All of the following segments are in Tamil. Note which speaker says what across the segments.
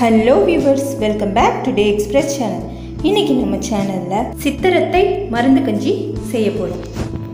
Speaker 1: hello viewers welcome back to Day Express channel இன்னைக்கு நம்ம சேனலில் சித்திரத்தை மருந்து கஞ்சி செய்ய போகிறோம்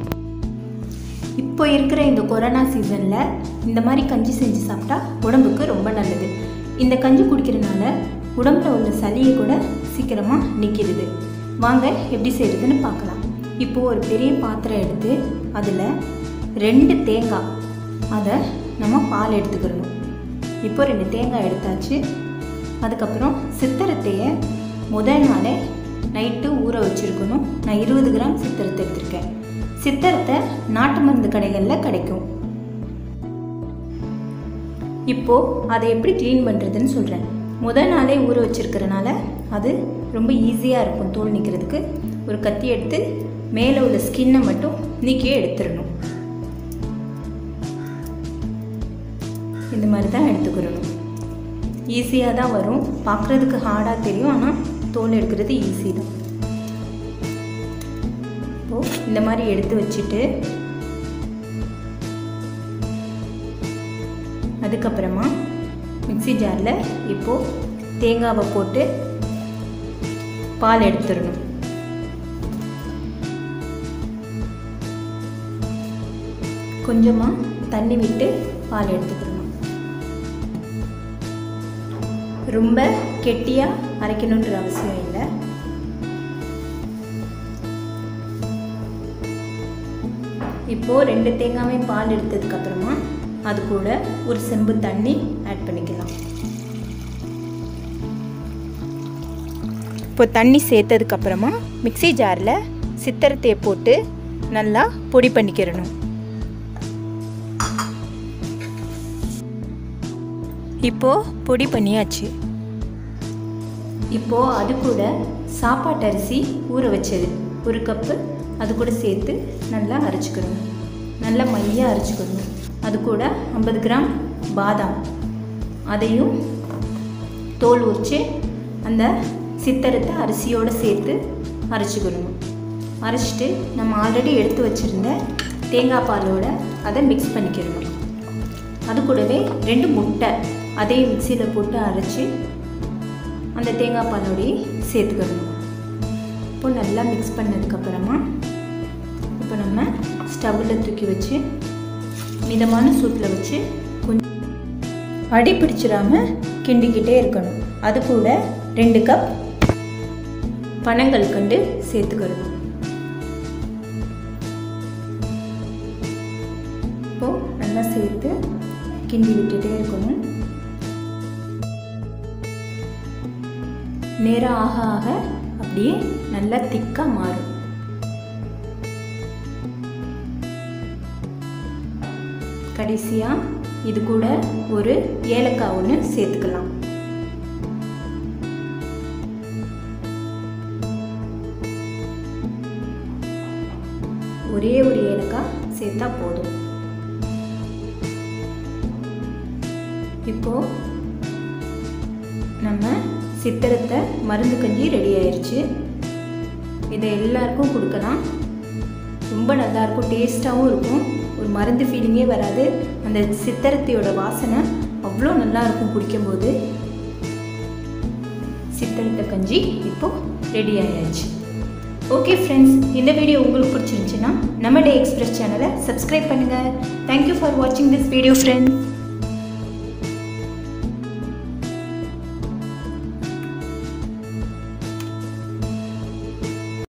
Speaker 1: இப்போ இருக்கிற இந்த கொரோனா சீசனில் இந்த மாதிரி கஞ்சி செஞ்சு சாப்பிட்டா உடம்புக்கு ரொம்ப நல்லது இந்த கஞ்சி குடிக்கிறனால உடம்புல உள்ள சளியை கூட சீக்கிரமாக நிற்கிடுது வாங்க எப்படி செய்கிறதுன்னு பார்க்கலாம் இப்போது ஒரு பெரிய பாத்திரம் எடுத்து அதில் ரெண்டு தேங்காய் அதை நம்ம பால் எடுத்துக்கிறணும் இப்போ ரெண்டு தேங்காய் எடுத்தாச்சு அதுக்கப்புறம் சித்திரத்தையை முதல் நாளே நைட்டு ஊற வச்சுருக்கணும் நான் இருபது கிராம் சித்திரத்தை எடுத்திருக்கேன் சித்திரத்தை நாட்டு மருந்து கடைகளில் கிடைக்கும் இப்போது அதை எப்படி க்ளீன் பண்ணுறதுன்னு சொல்கிறேன் முதல் நாளே ஊற வச்சுருக்கிறனால அது ரொம்ப ஈஸியாக இருக்கும் தோல் நிற்கிறதுக்கு ஒரு கத்தி எடுத்து மேலே உள்ள ஸ்கின்னை மட்டும் நீக்கியே எடுத்துடணும் இந்த மாதிரி தான் எடுத்துக்கிறணும் ஈஸியாக தான் வரும் பார்க்குறதுக்கு ஹார்டாக தெரியும் ஆனால் தோல் எடுக்கிறது ஈஸி தான் இப்போது இந்த மாதிரி எடுத்து வச்சுட்டு அதுக்கப்புறமா மிக்சி ஜாரில் இப்போது தேங்காவை போட்டு பால் எடுத்துடணும் கொஞ்சமாக தண்ணி விட்டு பால் எடுத்துக்கணும் ரொம்ப கெட்டியாக அரைக்கணுன்ற அவசியம் இல்லை இப்போது ரெண்டு தேங்காய் பால் எடுத்ததுக்கப்புறமா அது கூட ஒரு செம்பு தண்ணி ஆட் பண்ணிக்கலாம் இப்போ தண்ணி சேர்த்ததுக்கப்புறமா மிக்சி ஜாரில் சித்திரத்தையை போட்டு நல்லா பொடி பண்ணிக்கிறணும் இப்போது பொடி பண்ணியாச்சு இப்போது அது கூட சாப்பாட்டு அரிசி ஊற வச்சது ஒரு கப்பு அது கூட சேர்த்து நல்லா அரைச்சிக்கணும் நல்லா மையாக அரைச்சிக்கணும் அது கூட ஐம்பது கிராம் பாதாம் அதையும் தோல் உரித்து அந்த சித்தரத்தை அரிசியோடு சேர்த்து அரைச்சிக்கணும் அரைச்சிட்டு நம்ம ஆல்ரெடி எடுத்து வச்சுருந்த தேங்காய் பாலோட அதை மிக்ஸ் பண்ணிக்கிறணும் அது கூடவே ரெண்டு முட்டை அதையும் மிக்சியில் போட்டு அரைச்சி அந்த தேங்காய் பாலோடையே சேர்த்துக்கணும் இப்போ நல்லா மிக்ஸ் பண்ணதுக்கப்புறமா இப்போ நம்ம ஸ்டவ்வில் தூக்கி வச்சு மிதமான சூட்டில் வச்சு கொஞ்சம் அடி பிடிச்சிடாம கிண்டிக்கிட்டே இருக்கணும் அது கூட ரெண்டு கப் பனங்கள் கண்டு சேர்த்துக்கணும் இப்போது நல்லா சேர்த்து கிண்டி விட்டுட்டே இருக்கணும் நேரம் ஆக ஆக அப்படியே நல்லா திக்காக மாறும் கடைசியாக இது கூட ஒரு ஏலக்காய் ஒன்று சேர்த்துக்கலாம் ஒரே ஒரு ஏலக்காய் சேர்த்தா போதும் இப்போது நம்ம சித்திரத்தை மருந்து கஞ்சி ரெடி ஆயிடுச்சு இதை எல்லாருக்கும் கொடுக்கலாம் ரொம்ப நல்லாயிருக்கும் டேஸ்ட்டாகவும் இருக்கும் ஒரு மருந்து ஃபீலிங்கே வராது அந்த சித்திரத்தையோட வாசனை அவ்வளோ நல்லாயிருக்கும் குடிக்கும்போது சித்திரத்தை கஞ்சி இப்போது ரெடி ஆயாச்சு ஓகே ஃப்ரெண்ட்ஸ் இந்த வீடியோ உங்களுக்கு பிடிச்சிருந்துச்சுன்னா நம்ம டே எக்ஸ்பிரஸ் சேனலை சப்ஸ்கிரைப் பண்ணுங்கள் தேங்க்யூ ஃபார் வாட்சிங் திஸ் வீடியோ ஃப்ரெண்ட்ஸ்